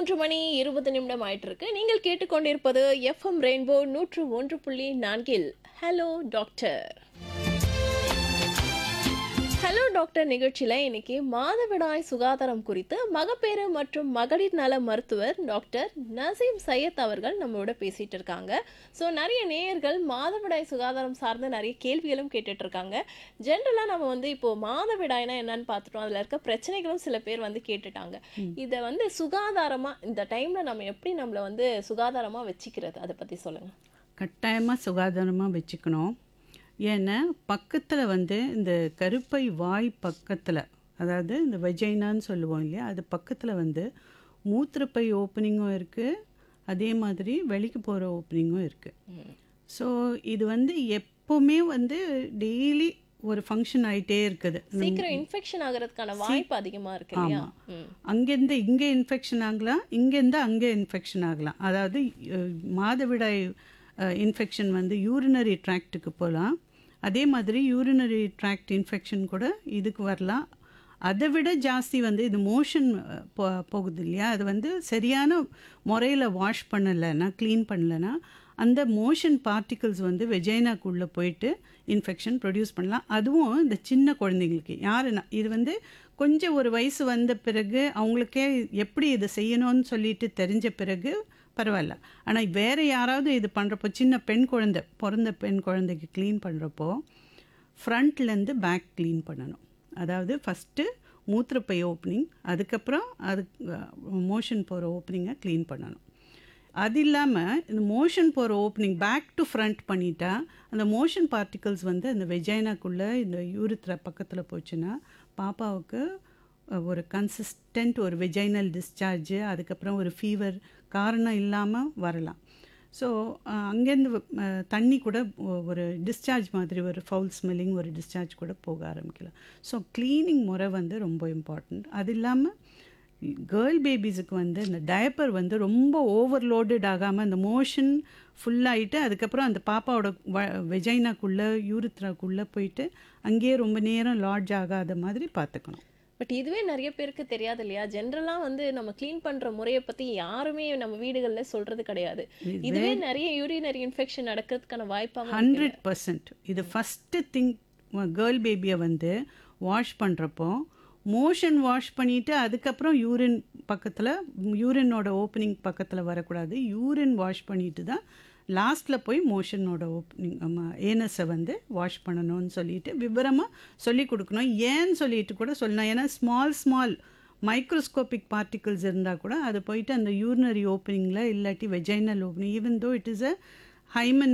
மூன்று மணி இருபது நிமிடம் ஆயிட்டு இருக்கு நீங்கள் கேட்டுக்கொண்டிருப்பது எஃப்எம் ரெயின்போ நூற்று ஒன்று புள்ளி நான்கில் ஹலோ டாக்டர் ஹலோ டாக்டர் நிகழ்ச்சியில் இன்னைக்கு மாதவிடாய் சுகாதாரம் குறித்து மகப்பேறு மற்றும் மகளிர் நல மருத்துவர் டாக்டர் நசீம் சையத் அவர்கள் நம்மளோட பேசிட்டு இருக்காங்க ஸோ நிறைய நேயர்கள் மாதவிடாய் சுகாதாரம் சார்ந்த நிறைய கேள்விகளும் கேட்டுட்டு இருக்காங்க ஜென்ரலாக நம்ம வந்து இப்போ மாதவிடாய்னா என்னன்னு பார்த்துட்டோம் அதில் இருக்க பிரச்சனைகளும் சில பேர் வந்து கேட்டுட்டாங்க இதை வந்து சுகாதாரமாக இந்த டைமில் நம்ம எப்படி நம்மளை வந்து சுகாதாரமாக வச்சுக்கிறது அதை பற்றி சொல்லுங்கள் கட்டாயமாக சுகாதாரமாக வச்சுக்கணும் ஏன்னா பக்கத்தில் வந்து இந்த கருப்பை வாய் பக்கத்தில் அதாவது இந்த வெஜைனான்னு சொல்லுவோம் இல்லையா அது பக்கத்தில் வந்து மூத்திரப்பை ஓப்பனிங்கும் இருக்குது அதே மாதிரி வெளிக்கு போகிற ஓப்பனிங்கும் இருக்குது ஸோ இது வந்து எப்போவுமே வந்து டெய்லி ஒரு ஃபங்க்ஷன் ஆகிட்டே இருக்குது சீக்கிரம் இன்ஃபெக்ஷன் ஆகிறதுக்கான வாய்ப்பு அதிகமாக இருக்கு இல்லையா ம் அங்கேருந்து இங்கே இன்ஃபெக்ஷன் ஆகலாம் இங்கேருந்து அங்கே இன்ஃபெக்ஷன் ஆகலாம் அதாவது அஹ், மாதவிடாய் இன்ஃபெக்ஷன் வந்து யூரினரி ட்ராக்ட்டுக்கு போகலாம் அதே மாதிரி யூரினரி ட்ராக்ட் இன்ஃபெக்ஷன் கூட இதுக்கு வரலாம் அதை விட ஜாஸ்தி வந்து இது மோஷன் போ போகுது இல்லையா அது வந்து சரியான முறையில் வாஷ் பண்ணலைன்னா க்ளீன் பண்ணலைன்னா அந்த மோஷன் பார்ட்டிகல்ஸ் வந்து வெஜைனாக்குள்ளே போயிட்டு இன்ஃபெக்ஷன் ப்ரொடியூஸ் பண்ணலாம் அதுவும் இந்த சின்ன குழந்தைங்களுக்கு யாருன்னா இது வந்து கொஞ்சம் ஒரு வயசு வந்த பிறகு அவங்களுக்கே எப்படி இதை செய்யணும்னு சொல்லிட்டு தெரிஞ்ச பிறகு பரவாயில்ல ஆனால் வேறு யாராவது இது பண்ணுறப்போ சின்ன பெண் குழந்தை பிறந்த பெண் குழந்தைக்கு க்ளீன் பண்ணுறப்போ ஃப்ரண்ட்லேருந்து பேக் க்ளீன் பண்ணணும் அதாவது ஃபஸ்ட்டு மூத்திரப்பை ஓப்பனிங் அதுக்கப்புறம் அது மோஷன் போகிற ஓப்பனிங்கை க்ளீன் பண்ணணும் அது இல்லாமல் இந்த மோஷன் போகிற ஓப்பனிங் பேக் டு ஃப்ரண்ட் பண்ணிட்டா அந்த மோஷன் பார்ட்டிகல்ஸ் வந்து அந்த வெஜைனாக்குள்ளே இந்த யூரித்ரா பக்கத்தில் போச்சுன்னா பாப்பாவுக்கு அஹ், ஒரு கன்சிஸ்டன்ட் ஒரு வெஜைனல் டிஸ்சார்ஜ் அதுக்கப்புறம் ஒரு ஃபீவர் காரணம் இல்லாமல் வரலாம் ஸோ அங்கேருந்து அஹ், தண்ணி கூட ஒ- ஒரு டிஸ்சார்ஜ் மாதிரி ஒரு ஃபவுல் ஸ்மெல்லிங் ஒரு டிஸ்சார்ஜ் கூட போக ஆரம்பிக்கலாம் ஸோ க்ளீனிங் முறை வந்து ரொம்ப இம்பார்ட்டண்ட் அது இல்லாமல் கேர்ள் பேபிஸுக்கு வந்து இந்த டயப்பர் வந்து ரொம்ப ஓவர்லோடட் ஆகாமல் அந்த மோஷன் ஃபுல்லாகிட்டு அதுக்கப்புறம் அந்த பாப்பாவோட வ வெஜைனாக்குள்ளே யூரித்ராக்குள்ளே போயிட்டு அங்கேயே ரொம்ப நேரம் லாட்ஜ் ஆகாத மாதிரி பார்த்துக்கணும் பட் இதுவே நிறைய பேருக்கு தெரியாது இல்லையா ஜென்ரலா வந்து நம்ம க்ளீன் பண்ற முறையை பத்தி யாருமே நம்ம வீடுகள்ல சொல்றது கிடையாது இதுவே நிறைய யூரினரி இன்ஃபெக்ஷன் நடக்கிறதுக்கான வாய்ப்பாக ஹண்ட்ரட் பர்சன்ட் இது ஃபஸ்ட்டு திங் கேர்ள் பேபியை வந்து வாஷ் பண்ணுறப்போ மோஷன் வாஷ் பண்ணிவிட்டு அதுக்கப்புறம் யூரின் பக்கத்தில் யூரினோட ஓப்பனிங் பக்கத்தில் வரக்கூடாது யூரின் வாஷ் பண்ணிட்டு தான் லாஸ்ட்டில் போய் மோஷனோட ஓப்பனிங் ஏனஸை வந்து வாஷ் பண்ணணும்னு சொல்லிட்டு விவரமாக சொல்லி கொடுக்கணும் ஏன்னு சொல்லிட்டு கூட சொல்லணும் ஏன்னா ஸ்மால் ஸ்மால் மைக்ரோஸ்கோபிக் பார்ட்டிகல்ஸ் இருந்தால் கூட அது போயிட்டு அந்த யூரினரி ஓப்பனிங்கில் இல்லாட்டி vaginal opening even though it is a hymen